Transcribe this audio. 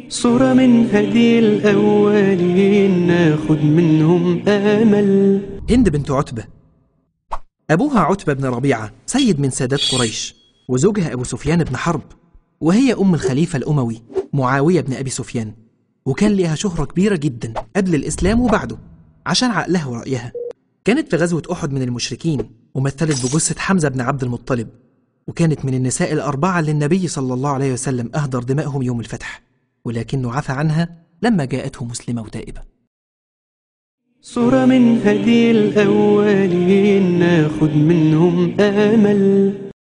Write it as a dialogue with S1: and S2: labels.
S1: صورة من هدي الأولين ناخد منهم آمل
S2: هند بنت عتبة أبوها عتبة بن ربيعة سيد من سادات قريش وزوجها أبو سفيان بن حرب وهي أم الخليفة الأموي معاوية بن أبي سفيان وكان ليها شهرة كبيرة جدا قبل الإسلام وبعده عشان عقلها ورأيها كانت في غزوة أحد من المشركين ومثلت بجثة حمزة بن عبد المطلب وكانت من النساء الأربعة اللي النبي صلى الله عليه وسلم أهدر دمائهم يوم الفتح ولكنه عفى عنها لما جاءته مسلمة وتائبة
S1: صورة من هدي الأولين ناخد منهم آمل